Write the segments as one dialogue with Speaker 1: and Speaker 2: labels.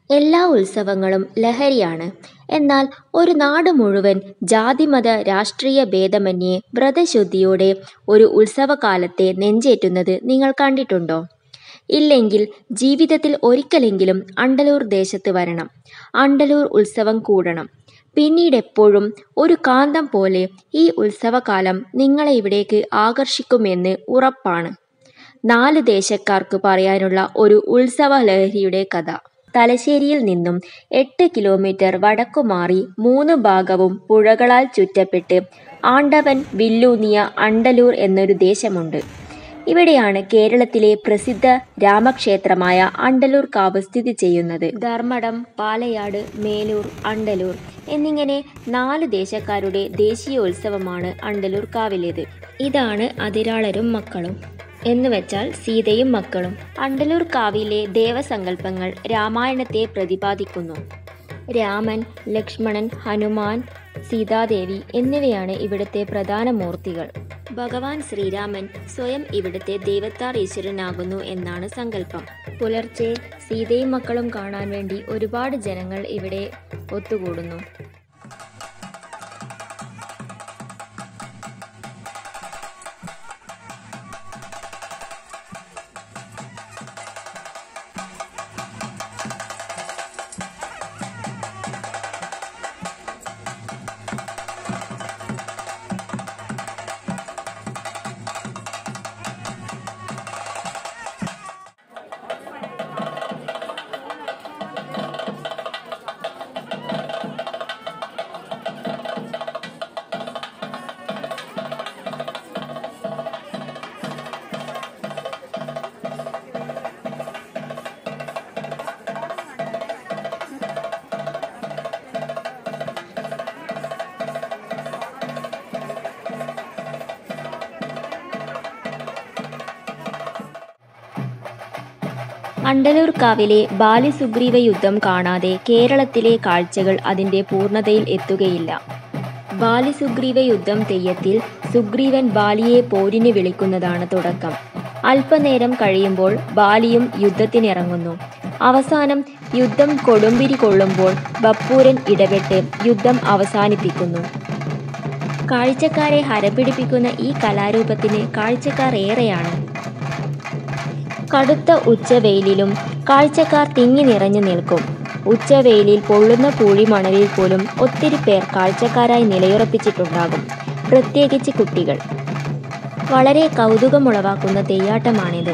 Speaker 1: എല്ലാ ഉത്സവങ്ങളും ലഹരിയാണ്. എന്നാൽ ഒരു നാട് മുഴുവൻ ജാതിമത രാഷ്ട്രീയ ഭേദമന്യേ വ്രതശുദ്ധിയോടെ ഒരു ഉത്സവകാലത്തെ നെഞ്ചേറ്റുന്നത് നിങ്ങൾ കണ്ടിട്ടുണ്ടോ? ഇല്ലെങ്കിൽ ജീവിതത്തിൽ ഒരിക്കലെങ്കിലും അണ്ടലൂർ ദേശത്ത് വരണം. അണ്ടലൂർ ഉത്സവം കൂടണം. പിന്നീടെപ്പോഴും ഒരു കാന്തം പോലെ ഈ ഉത്സവകാലം നിങ്ങളെ ഇവിടേക്ക് ആകർഷിക്കുമെന്ന് ഉറപ്പാണ്. നാല് ദേശക്കാർക്ക് പറയാനുള്ള ഒരു ഉത്സവലഹരിയുടെ കഥ. തലശ്ശേരിയിൽ നിന്നും എട്ട് കിലോമീറ്റർ വടക്കുമാറി മൂന്ന് ഭാഗവും പുഴകളാൽ ചുറ്റപ്പെട്ട് ആണ്ടവൻ വില്ലൂന്നിയ അണ്ടലൂർ എന്നൊരു ദേശമുണ്ട്. ഇവിടെയാണ് കേരളത്തിലെ പ്രസിദ്ധ രാമക്ഷേത്രമായ അണ്ടലൂർ കാവ് സ്ഥിതി ചെയ്യുന്നത്. ധർമ്മടം, പാലയാട്, മേലൂർ, അണ്ടലൂർ എന്നിങ്ങനെ നാല് ദേശക്കാരുടെ ദേശീയോത്സവമാണ് അണ്ടലൂർ കാവിലേത്. ഇതാണ് അതിരാളരും മക്കളും എന്നുവെച്ചാൽ സീതയും മക്കളും. അണ്ടലൂർ കാവിലെ ദേവസങ്കല്പങ്ങൾ രാമായണത്തെ പ്രതിപാദിക്കുന്നു. രാമൻ, ലക്ഷ്മണൻ, ഹനുമാൻ, സീതാദേവി എന്നിവയാണ് ഇവിടത്തെ പ്രധാന മൂർത്തികൾ. ഭഗവാൻ ശ്രീരാമൻ സ്വയം ഇവിടത്തെ ദേവത്താർ ഈശ്വരനാകുന്നു എന്നാണ് സങ്കല്പം. പുലർച്ചെ സീതയും മക്കളും കാണാൻ വേണ്ടി ഒരുപാട് ജനങ്ങൾ ഇവിടെ ഒത്തുകൂടുന്നു. അണ്ടലൂർ കാവിലെ ബാലി-സുഗ്രീവ യുദ്ധം കാണാതെ കേരളത്തിലെ കാഴ്ചകൾ അതിന്റെ പൂർണ്ണതയിൽ എത്തുകയില്ല. ബാലി-സുഗ്രീവ യുദ്ധം തെയ്യത്തിൽ സുഗ്രീവൻ ബാലിയെ പോരിന് വിളിക്കുന്നതാണ് തുടക്കം. അല്പനേരം കഴിയുമ്പോൾ ബാലിയും യുദ്ധത്തിനിറങ്ങുന്നു. അവസാനം യുദ്ധം കൊടുമ്പിരി കൊള്ളുമ്പോൾ ബപ്പൂരൻ ഇടപെട്ട് യുദ്ധം അവസാനിപ്പിക്കുന്നു. കാഴ്ചക്കാരെ ഹരംപിടിപ്പിക്കുന്ന ഈ കലാരൂപത്തിന് കാഴ്ചക്കാർ ഏറെയാണ്. കടുത്ത ഉച്ചവെയിലിലും കാഴ്ചക്കാർ തിങ്ങിനിറഞ്ഞു നിൽക്കും. ഉച്ചവെയിലിൽ പൊള്ളുന്ന പൂഴിമണലിൽ പോലും ഒത്തിരി പേർ കാഴ്ചക്കാരായി നിലയുറപ്പിച്ചിട്ടുണ്ടാകും. പ്രത്യേകിച്ച് കുട്ടികൾ. വളരെ കൗതുകമുളവാക്കുന്ന തെയ്യാട്ടമാണിത്.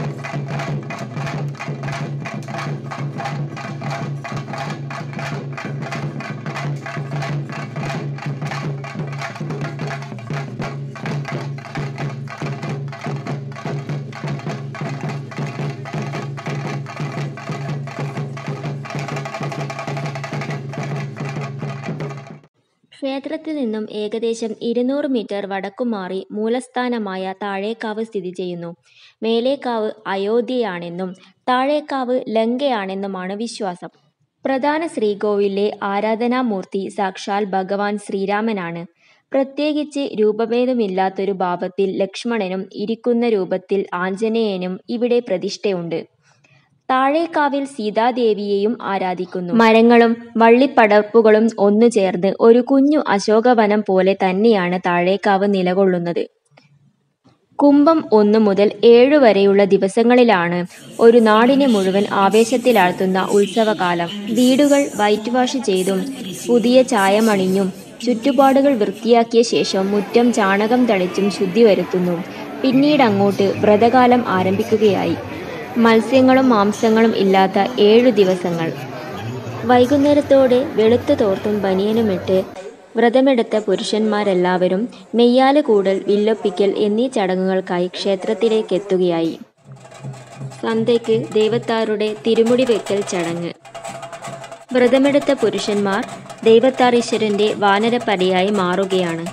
Speaker 1: ക്ഷേത്രത്തിൽ നിന്നും ഏകദേശം ഇരുനൂറ് മീറ്റർ വടക്കുമാറി മൂലസ്ഥാനമായ താഴേക്കാവ് സ്ഥിതിചെയ്യുന്നു. മേലേക്കാവ് അയോധ്യയാണെന്നും താഴേക്കാവ് ലങ്കയാണെന്നുമാണ് വിശ്വാസം. പ്രധാന ശ്രീകോവിലിലെ ആരാധനാമൂർത്തി സാക്ഷാൽ ഭഗവാൻ ശ്രീരാമനാണ്. പ്രത്യേകിച്ച് രൂപഭേദമില്ലാത്തൊരു ഭാവത്തിൽ ലക്ഷ്മണനും ഇരിക്കുന്ന രൂപത്തിൽ ആഞ്ജനേയനും ഇവിടെ പ്രതിഷ്ഠയുണ്ട്. താഴേക്കാവിൽ സീതാദേവിയെയും ആരാധിക്കുന്നു. മരങ്ങളും വള്ളിപ്പടർപ്പുകളും ഒന്നുചേർന്ന് ഒരു കുഞ്ഞു അശോകവനം പോലെ തന്നെയാണ് താഴേക്കാവ് നിലകൊള്ളുന്നത്. കുംഭം ഒന്നു മുതൽ ഏഴു വരെയുള്ള ദിവസങ്ങളിലാണ് ഒരു നാടിനെ മുഴുവൻ ആവേശത്തിലാഴ്ത്തുന്ന ഉത്സവകാലം. വീടുകൾ വൈറ്റ് വാഷ് ചെയ്തും പുതിയ ചായമണിഞ്ഞും ചുറ്റുപാടുകൾ വൃത്തിയാക്കിയ ശേഷം മുറ്റം ചാണകം തളിച്ചും ശുദ്ധി വരുത്തുന്നു. പിന്നീടങ്ങോട്ട് വ്രതകാലം ആരംഭിക്കുകയായി. മത്സ്യങ്ങളും മാംസങ്ങളും ഇല്ലാത്ത ഏഴു ദിവസങ്ങൾ. വൈകുന്നേരത്തോടെ വെളുത്ത തോർത്തും ബനിയനുമിട്ട് വ്രതമെടുത്ത പുരുഷന്മാരെല്ലാവരും മെയ്യാല കൂടൽ, വില്ലൊപ്പിക്കൽ എന്നീ ചടങ്ങുകൾക്കായി ക്ഷേത്രത്തിലേക്കെത്തുകയായി. സന്ധ്യയ്ക്ക് ദേവത്താരുടെ തിരുമുടിവയ്ക്കൽ ചടങ്ങ്. വ്രതമെടുത്ത പുരുഷന്മാർ ദേവത്താരീശ്വരന്റെ വാനരപ്പടയായി മാറുകയാണ്.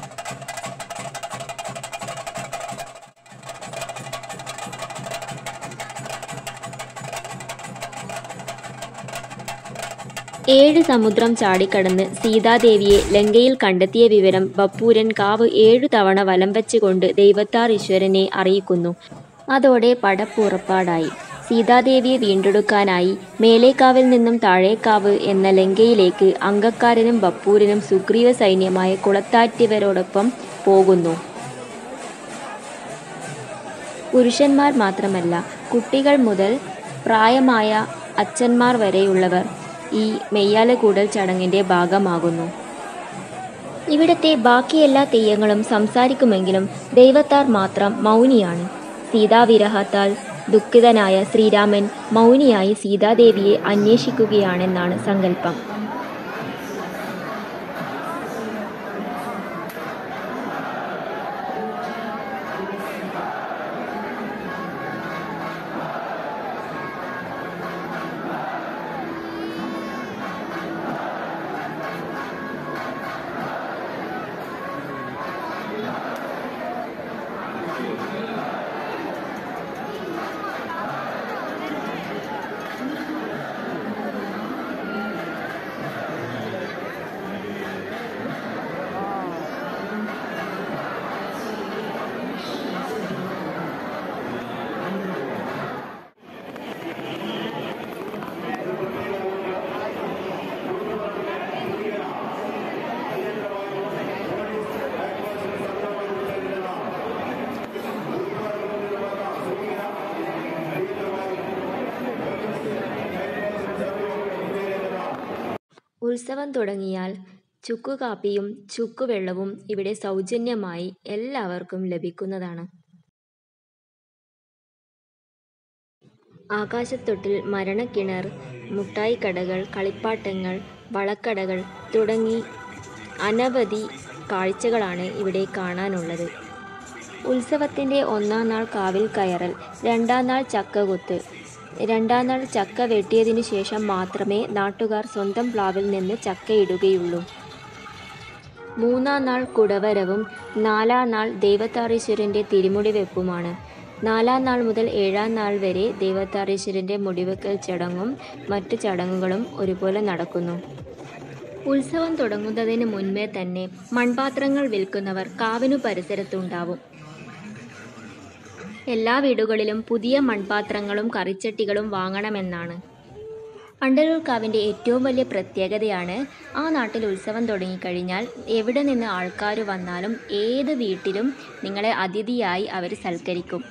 Speaker 1: ഏഴ് സമുദ്രം ചാടിക്കടന്ന് സീതാദേവിയെ ലങ്കയിൽ കണ്ടെത്തിയ വിവരം ബപ്പൂരൻ കാവ് ഏഴു തവണ വലംവച്ചുകൊണ്ട് ദൈവത്താർ ഈശ്വരനെ അറിയിക്കുന്നു. അതോടെ പട പുറപ്പാടായി. സീതാദേവിയെ വീണ്ടെടുക്കാനായി മേലേക്കാവിൽ നിന്നും താഴേക്കാവ് എന്ന ലങ്കയിലേക്ക് അങ്കക്കാരനും ബപ്പൂരനും സുഗ്രീവ സൈന്യമായ കുളത്താറ്റിയവരോടൊപ്പം പോകുന്നു പുരുഷന്മാർ മാത്രമല്ല കുട്ടികൾ മുതൽ പ്രായമായ അച്ഛന്മാർ വരെയുള്ളവർ ഈ മെയ്യാലക്കൂടൽ ചടങ്ങിൻ്റെ ഭാഗമാകുന്നു ഇവിടത്തെ ബാക്കി എല്ലാ തെയ്യങ്ങളും സംസാരിക്കുമെങ്കിലും ദൈവത്താർ മാത്രം മൗനിയാണ് സീതാവിരഹത്താൽ ദുഃഖിതനായ ശ്രീരാമൻ മൗനിയായി സീതാദേവിയെ അന്വേഷിക്കുകയാണെന്നാണ് സങ്കല്പം ഉത്സവം തുടങ്ങിയാൽ ചുക്കുകാപ്പിയും ചുക്കുവെള്ളവും ഇവിടെ സൗജന്യമായി എല്ലാവർക്കും ലഭിക്കുന്നതാണ് ആകാശത്തൊട്ടിൽ മരണക്കിണർ മുട്ടായിക്കടകൾ കളിപ്പാട്ടങ്ങൾ വളക്കടകൾ തുടങ്ങി അനവധി കാഴ്ചകളാണ് ഇവിടെ കാണാനുള്ളത് ഉത്സവത്തിൻ്റെ ഒന്നാം നാൾ കാവിൽ കയറൽ രണ്ടാം നാൾ ചക്കകുത്ത് രണ്ടാം നാൾ ചക്ക വെട്ടിയതിനു ശേഷം മാത്രമേ നാട്ടുകാർ സ്വന്തം പ്ലാവിൽ നിന്ന് ചക്കയിടുകയുള്ളൂ മൂന്നാം നാൾ കുടവരവും നാലാം നാൾ ദൈവത്താറീശ്വരൻ്റെ തിരുമുടി വെപ്പുമാണ് നാലാം നാൾ മുതൽ ഏഴാം നാൾ വരെ ദൈവത്താറീശ്വരൻ്റെ മുടിവെക്കൽ ചടങ്ങും മറ്റു ചടങ്ങുകളും ഒരുപോലെ നടക്കുന്നു ഉത്സവം തുടങ്ങുന്നതിന് മുൻപേ തന്നെ മൺപാത്രങ്ങൾ വിൽക്കുന്നവർ കാവിനു പരിസരത്തുണ്ടാവും എല്ലാ വീടുകളിലും പുതിയ മൺപാത്രങ്ങളും കറിച്ചട്ടികളും വാങ്ങണമെന്നാണ് അണ്ടലൂർക്കാവിൻ്റെ ഏറ്റവും വലിയ പ്രത്യേകതയാണ് ആ നാട്ടിൽ ഉത്സവം തുടങ്ങിക്കഴിഞ്ഞാൽ എവിടെ നിന്ന് ആൾക്കാർ വന്നാലും ഏത് വീട്ടിലും നിങ്ങളെ അതിഥിയായി അവർ സൽക്കരിക്കും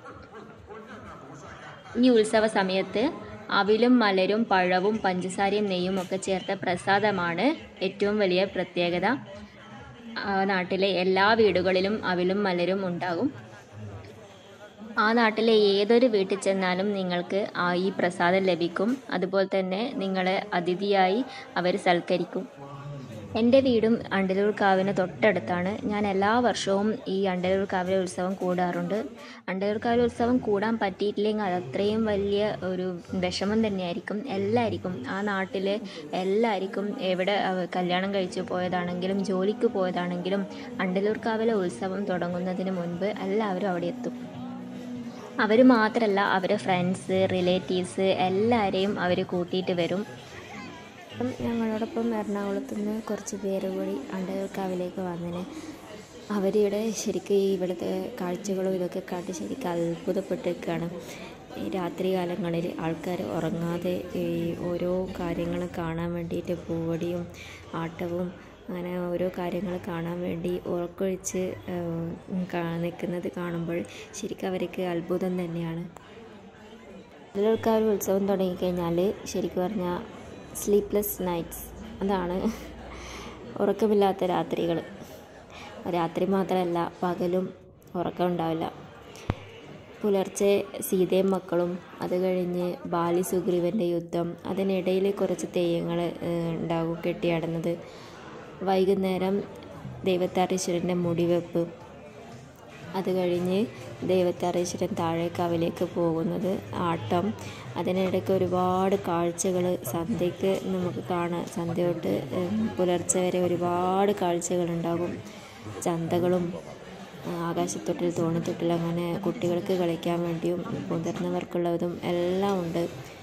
Speaker 1: ഈ ഉത്സവ സമയത്ത് അവിലും മലരും പഴവും പഞ്ചസാരയും നെയ്യും ഒക്കെ ചേർത്ത പ്രസാദമാണ് ഏറ്റവും വലിയ പ്രത്യേകത ആ നാട്ടിലെ എല്ലാ വീടുകളിലും അവിലും മലരും ഉണ്ടാകും ആ നാട്ടിലെ ഏതൊരു വീട്ടിൽ ചെന്നാലും നിങ്ങൾക്ക് ആ ഈ പ്രസാദം ലഭിക്കും അതുപോലെ തന്നെ നിങ്ങളെ അതിഥിയായി അവർ സൽക്കരിക്കും എൻ്റെ വീടും അണ്ടലൂർ കാവിന് തൊട്ടടുത്താണ് ഞാൻ എല്ലാ വർഷവും ഈ അണ്ടലൂർ കാവിലെ ഉത്സവം കൂടാറുണ്ട് അണ്ടലൂർ കാവിലെ ഉത്സവം കൂടാൻ പറ്റിയിട്ടില്ലെങ്കിൽ അത് അത്രയും വലിയ ഒരു വിഷമം തന്നെയായിരിക്കും എല്ലാവർക്കും ആ നാട്ടിലെ എല്ലാവർക്കും എവിടെ അവ- കല്യാണം കഴിച്ചു പോയതാണെങ്കിലും ജോലിക്ക് പോയതാണെങ്കിലും അണ്ടലൂർ കാവിലെ ഉത്സവം തുടങ്ങുന്നതിന് മുൻപ് എല്ലാവരും അവിടെ എത്തും അവർ മാത്രമല്ല അവരെ ഫ്രണ്ട്സ് റിലേറ്റീവ്സ് എല്ലാവരെയും അവർ കൂട്ടിയിട്ട് വരും അപ്പം ഞങ്ങളോടൊപ്പം എറണാകുളത്ത് നിന്ന് കുറച്ച് പേര് കൂടി അണ്ടയൂർക്കാവിലേക്ക് വന്നതിന് അവരിവിടെ ശരിക്കും ഈ ഇവിടുത്തെ കാഴ്ചകളും ഇതൊക്കെ കണ്ട് ശരിക്കും അത്ഭുതപ്പെട്ടിരിക്കുകയാണ് ഈ രാത്രി കാലങ്ങളിൽ ആൾക്കാർ ഉറങ്ങാതെ ഈ ഓരോ കാര്യങ്ങൾ കാണാൻ വേണ്ടിയിട്ട് പൂവടിയും ആട്ടവും അങ്ങനെ ഓരോ കാര്യങ്ങൾ കാണാൻ വേണ്ടി ഉറക്കൊഴിച്ച് നിൽക്കുന്നത് കാണുമ്പോൾ ശരിക്കും അവർക്ക് അത്ഭുതം തന്നെയാണ് അതിലൊരു ഉത്സവം തുടങ്ങിക്കഴിഞ്ഞാൽ ശരിക്കും പറഞ്ഞാൽ സ്ലീപ്ലെസ് നൈറ്റ്സ് അതാണ് ഉറക്കമില്ലാത്ത രാത്രികൾ രാത്രി മാത്രമല്ല പകലും ഉറക്കം ഉണ്ടാവില്ല പുലർച്ചെ സീതയും മക്കളും അത് കഴിഞ്ഞ് ബാലി സുഗ്രീവൻ്റെ യുദ്ധം അതിനിടയിൽ കുറച്ച് തെയ്യങ്ങൾ ഉണ്ടാകും കെട്ടിയാടുന്നത് വൈകുന്നേരം ദൈവത്താരീശ്വരൻ്റെ മുടിവെപ്പ് അത് കഴിഞ്ഞ് ദൈവത്താരീശ്വരൻ താഴേക്കാവിലേക്ക് പോകുന്നത് ആട്ടം അതിനിടയ്ക്ക് ഒരുപാട് കാഴ്ചകൾ സന്ധ്യയ്ക്ക് നമുക്ക് കാണാം സന്ധ്യ തൊട്ട് ഉം, പുലർച്ചെ വരെ ഒരുപാട് കാഴ്ചകളുണ്ടാകും ചന്തകളും ആ, ആകാശത്തൊട്ടിൽ തോണിത്തൊട്ടിൽ അങ്ങനെ കുട്ടികൾക്ക് കളിക്കാൻ വേണ്ടിയും മുതിർന്നവർക്കുള്ളതും എല്ലാം ഉണ്ട്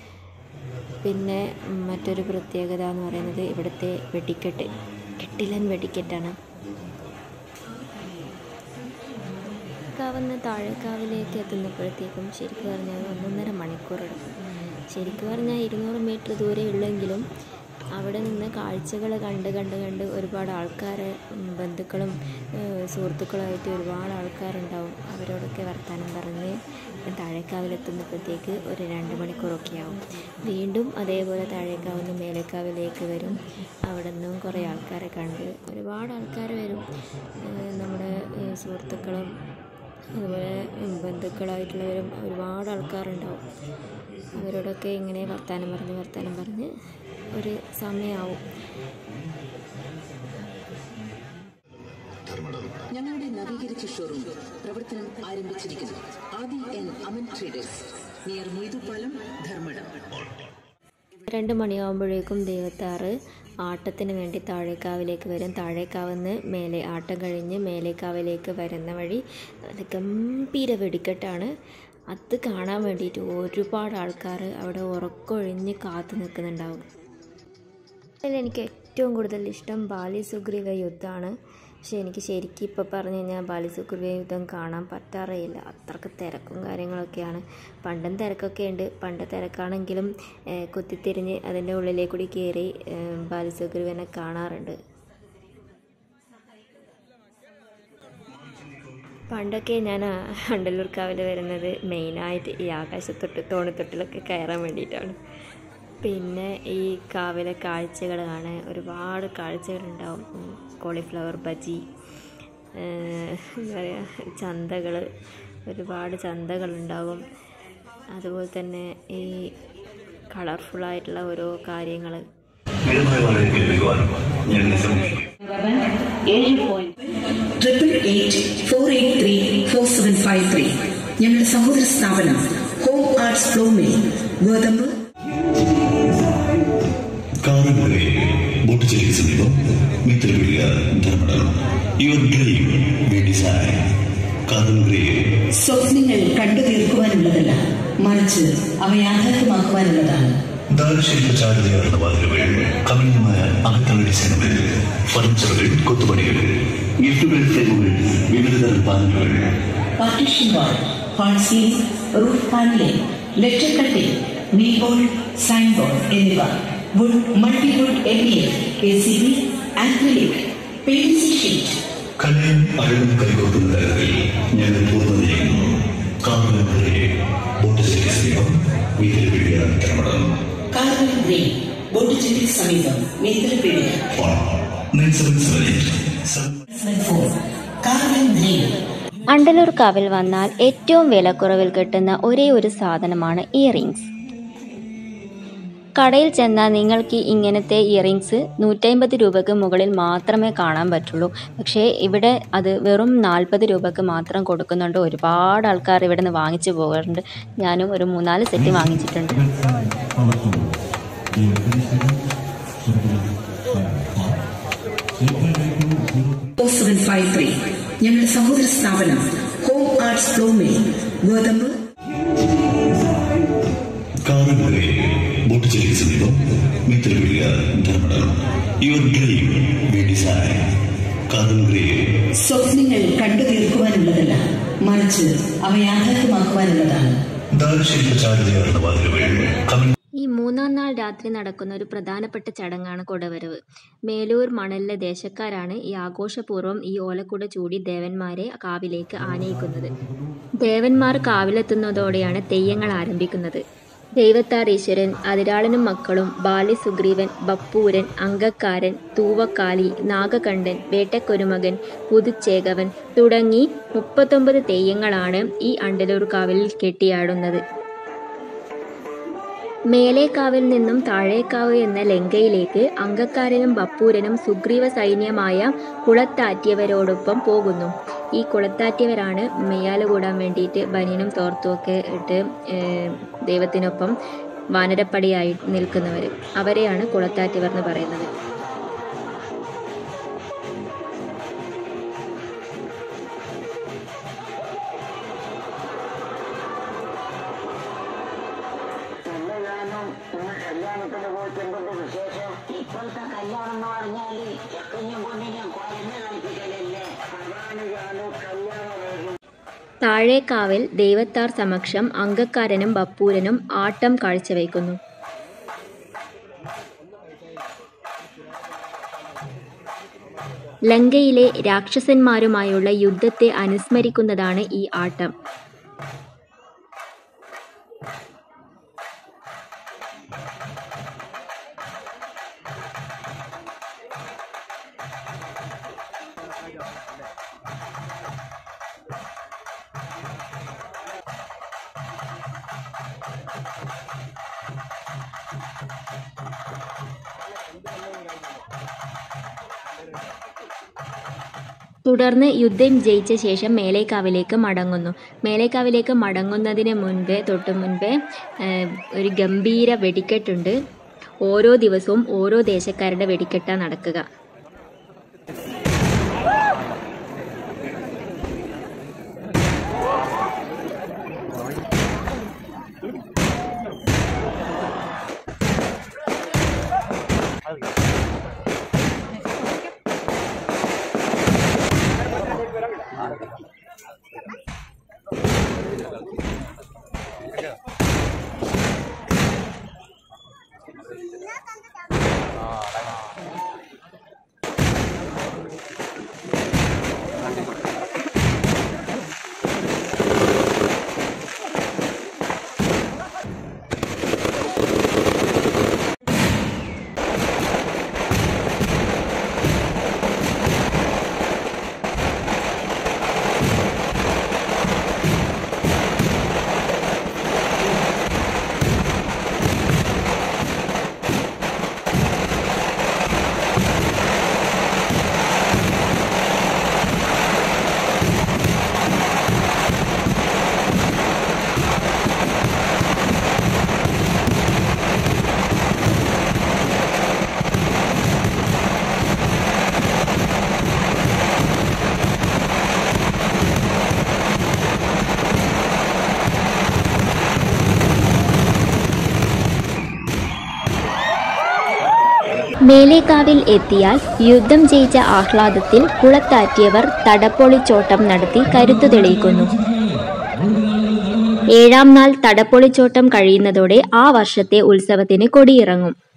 Speaker 1: പിന്നെ ഉം, മറ്റൊരു പ്രത്യേകത എന്ന് പറയുന്നത് ഇവിടുത്തെ വെടിക്കെട്ട് കെട്ടിലൻ വെടിക്കെട്ടാണ് മേലേക്കാവുന്ന താഴേക്കാവിലേക്ക് എത്തുന്നപ്പോഴത്തേക്കും ശരിക്കും പറഞ്ഞാൽ ഒന്നൊന്നര മണിക്കൂർ എടുക്കും ശരിക്കും പറഞ്ഞാൽ ഇരുന്നൂറ് മീറ്റർ ദൂരെ ഉള്ളെങ്കിലും അവിടെ നിന്ന് കാഴ്ചകൾ കണ്ട് കണ്ട് കണ്ട് ഒരുപാട് ആൾക്കാർ ബന്ധുക്കളും ഏഹ് സുഹൃത്തുക്കളുമായിട്ട് ഒരുപാട് ആൾക്കാരുണ്ടാവും അവരോടൊക്കെ വർത്തമാനം പറഞ്ഞ് താഴേക്കാവിലെത്തുന്നപ്പോഴത്തേക്ക് ഒരു രണ്ട് മണിക്കൂറൊക്കെ ആവും വീണ്ടും അതേപോലെ താഴേക്കാവിൽ മേലേക്കാവിലേക്ക് വരും അവിടെ നിന്നും കുറേ ആൾക്കാരെ കണ്ട് ഒരുപാട് ആൾക്കാർ വരും ഏഹ് നമ്മുടെ ഏഹ് സുഹൃത്തുക്കളും അതുപോലെ ബന്ധുക്കളായിട്ടുള്ളവരും ഒരുപാട് ആൾക്കാരുണ്ടാവും അവരോടൊക്കെ ഇങ്ങനെ വർത്തമാനം പറഞ്ഞ് വർത്തമാനം പറഞ്ഞ് ഒരു സമയമാവും
Speaker 2: ഞങ്ങളുടെ നവീകരിച്ച ഷോറൂം പ്രവർത്തനം ആരംഭിച്ചിരിക്കുന്നു Adi N Aman traders near Moidupalam Dharmadam
Speaker 1: രണ്ട് മണിയാകുമ്പോഴേക്കും ദൈവത്താറ് ആട്ടത്തിന് വേണ്ടി താഴേക്കാവിലേക്ക് വരും താഴേക്കാവിന്ന് മേലെ ആട്ടം കഴിഞ്ഞ് മേലേക്കാവിലേക്ക് വരുന്ന വഴി അത് ഗംഭീര വെടിക്കെട്ടാണ് അത് കാണാൻ വേണ്ടിയിട്ട് ഒരുപാട് ആൾക്കാർ അവിടെ ഉറക്കൊഴിഞ്ഞ് കാത്തു നിൽക്കുന്നുണ്ടാവും അതിൽ എനിക്ക് ഏറ്റവും കൂടുതൽ ഇഷ്ടം ബാലി സുഗ്രീവ യുദ്ധമാണ് പക്ഷേ എനിക്ക് ശരിക്കും ഇപ്പോൾ പറഞ്ഞു കഴിഞ്ഞാൽ ബാലി സുഗ്രീവ യുദ്ധം കാണാൻ പറ്റാറേയില്ല അത്രക്ക് തിരക്കും കാര്യങ്ങളൊക്കെയാണ് പണ്ടും തിരക്കൊക്കെ ഉണ്ട് പണ്ട് തിരക്കാണെങ്കിലും ഏഹ്, കുത്തിത്തിരിഞ്ഞ് അതിൻ്റെ ഉള്ളിലേക്ക് കൂടി കയറി ഏഹ്, ബാലി സുഗ്രീവനെ കാണാറുണ്ട് പണ്ടൊക്കെ ഞാൻ അണ്ടല്ലൂർക്കാവിൽ വരുന്നത് മെയിനായിട്ട് ഈ ആകാശത്തൊട്ട് തോണിത്തൊട്ടിലൊക്കെ കയറാൻ വേണ്ടിയിട്ടാണ് പിന്നെ ഈ കാവിലെ കാഴ്ചകൾ കാണാൻ ഒരുപാട് കാഴ്ചകളുണ്ടാവും ഉം, കോളിഫ്ലവർ ബജി ഏഹ്, എന്താ പറയുക ചന്തകൾ ഒരുപാട് ചന്തകളുണ്ടാവും അതുപോലെ തന്നെ ഈ കളർഫുള്ളായിട്ടുള്ള ഓരോ കാര്യങ്ങൾ
Speaker 3: മിതമായ വളരെ കേൾപ്പിക്കുവാൻ ഞാൻ ശ്രമിക്കും
Speaker 2: ഏഴ് point triple eight four eight three four seven five three ഞങ്ങളുടെ സഹോദര സ്ഥാപനം ഹോം ആർട്സ് ഫ്ലോമിൽ ഗോതമ്പ്
Speaker 3: കാറുകളെ ബോട്ടുചെലിക്ക് സമീപം Mithrapidika Dharmadam your dream we design കാറുകളെ
Speaker 2: സ്വപ്നങ്ങൾ കണ്ടു തീർക്കുവാനുള്ളതല്ല മറിച്ച് അവ യാഥാർത്ഥ്യമാക്കുവാനുള്ളതാണ്
Speaker 3: ദാരുശില്പ ചാരുതയാർന്ന വാതിലുകൾ കമനീയമായ അകത്തള ഡിസൈനുകൾ ഫർണിച്ചറുകൾ കൊത്തുപണികൾ ഗിഫ്റ്റുകൾ ഫ്രെയിമുകൾ വിവിധതരം പാനലുകൾ
Speaker 2: partition wall hall ceiling roof paneling letter cutting നീ ബോർഡ് സൈൻ ബോർഡ് എന്നിവ wood multiwood M A K C B acrylic പെയിൻസി ഷീറ്റ്
Speaker 3: കലയും അഴകും കൈകോർക്കുന്ന തരത്തിൽ ഞങ്ങൾ പൂർണ്ണത ചെയ്യുന്നു കാറുകളെ ബോട്ടുചെലിക്ക് സമീപം മിത്രപിടിക ധർമ്മടം
Speaker 2: കാർബൺ ഗ്രീൻ ബോട്ടിച്ചിക്ക് സമീപം Mithrapidika
Speaker 3: phone nine seven seven eight seven
Speaker 2: four carbon green
Speaker 1: Andalur കാവിൽ വന്നാൽ ഏറ്റവും വിലക്കുറവിൽ കിട്ടുന്ന ഒരേ ഒരു സാധനമാണ് ഇയറിങ്സ് കടയിൽ ചെന്നാൽ നിങ്ങൾക്ക് ഇങ്ങനത്തെ ഇയറിങ്സ് നൂറ്റമ്പത് രൂപയ്ക്ക് മുകളിൽ മാത്രമേ കാണാൻ പറ്റുള്ളൂ പക്ഷേ ഇവിടെ അത് വെറും നാൽപ്പത് രൂപയ്ക്ക് മാത്രം കൊടുക്കുന്നുണ്ട് ഒരുപാട് ആൾക്കാർ ഇവിടെ നിന്ന് വാങ്ങിച്ചു പോകാറുണ്ട് ഞാനും ഒരു മൂന്നാല് സെറ്റ് വാങ്ങിച്ചിട്ടുണ്ട്
Speaker 2: ഫോർ സെവൻ ഫൈവ് ത്രീ ഞങ്ങളുടെ സഹോദര സ്ഥാപനം ഹോം ആർട്സ് ഫ്ലോമിൽ ഗോതമ്പ്
Speaker 3: കാറുകളെ ബോട്ടുചെലിക്ക് സമീപം Mithrapidika Dharmadam your dream we design കാറുകളെ
Speaker 2: സ്വപ്നങ്ങൾ കണ്ടു തീർക്കുവാനുള്ളതല്ല മറിച്ച് അവ യാഥാർത്ഥ്യമാക്കുവാനുള്ളതാണ്
Speaker 3: ദാരുശില്പ ചാരുതയാർന്ന വാതിലുകൾ കമൻ
Speaker 1: ഈ മൂന്നാം നാൾ രാത്രി നടക്കുന്ന ഒരു പ്രധാനപ്പെട്ട ചടങ്ങാണ് കൊടവരവ് മേലൂർ മണലിലെ ദേശക്കാരാണ് ഈ ആഘോഷപൂർവ്വം ഈ ഓലക്കുട ചൂടി ദേവന്മാരെ കാവിലേക്ക് ആനയിക്കുന്നത് ദേവന്മാർ കാവിലെത്തുന്നതോടെയാണ് തെയ്യങ്ങൾ ആരംഭിക്കുന്നത് ദൈവത്താർ ഈശ്വരൻ അതിരാളനും മക്കളും ബാലി സുഗ്രീവൻ ബപ്പൂരൻ അങ്കക്കാരൻ തൂവക്കാലി നാഗകണ്ഠൻ വേട്ടക്കൊരുമകൻ പുതുച്ചേകവൻ തുടങ്ങി മുപ്പത്തൊമ്പത് തെയ്യങ്ങളാണ് ഈ അണ്ടലൂർ കാവിൽ കെട്ടിയാടുന്നത് മേലേക്കാവിൽ നിന്നും താഴേക്കാവ് എന്ന ലങ്കയിലേക്ക് അങ്കക്കാരനും ബപ്പൂരനും സുഗ്രീവ സൈന്യമായ കുളത്താറ്റിയവരോടൊപ്പം പോകുന്നു ഈ കുളത്താറ്റിയവരാണ് മെയ്യാല് കൂടാൻ വേണ്ടിയിട്ട് ബനിയനും തോർത്തുമൊക്കെ ഇട്ട് ഏഹ്, ദൈവത്തിനൊപ്പം വാനരപ്പടിയായി നിൽക്കുന്നവർ അവരെയാണ് കുളത്താറ്റിയവർ എന്ന് പറയുന്നത്
Speaker 4: കല്യാണം നിങ്ങൾ കല്യാണത്തിന് പോയിട്ടുണ്ട് വിശേഷം ഇപ്പോഴത്തെ കല്യാണം എന്ന് പറഞ്ഞാല് ചെക്കഞ്ഞും കൊണ്ടിനും കുഴഞ്ഞ് കളിപ്പിക്കലല്ലേ അതാണ് ഞാനും കല്യാണം
Speaker 1: താഴേക്കാവിൽ ദൈവത്താർ സമക്ഷം അങ്കക്കാരനും ബപ്പൂരനും ആട്ടം കാഴ്ചവെക്കുന്നു ലങ്കയിലെ രാക്ഷസന്മാരുമായുള്ള യുദ്ധത്തെ അനുസ്മരിക്കുന്നതാണ് ഈ ആട്ടം തുടർന്ന് യുദ്ധം ജയിച്ച ശേഷം മേലേക്കാവിലേക്ക് മടങ്ങുന്നു മേലേക്കാവിലേക്ക് മടങ്ങുന്നതിന് മുൻപ് തൊട്ട് മുൻപേ ഏഹ്, ഒരു ഗംഭീര വെടിക്കെട്ടുണ്ട് ഓരോ ദിവസവും ഓരോ ദേശക്കാരുടെ വെടിക്കെട്ടാണ് നടക്കുക മേലേക്കാവിൽ എത്തിയാൽ യുദ്ധം ജയിച്ച ആഹ്ലാദത്തിൽ കുളത്താറ്റിയവർ തടപ്പൊളിച്ചോട്ടം നടത്തി കരുത്തു തെളിയിക്കുന്നു ഏഴാം നാൾ തടപ്പൊളിച്ചോട്ടം കഴിയുന്നതോടെ ആ വർഷത്തെ ഉത്സവത്തിന് കൊടിയിറങ്ങും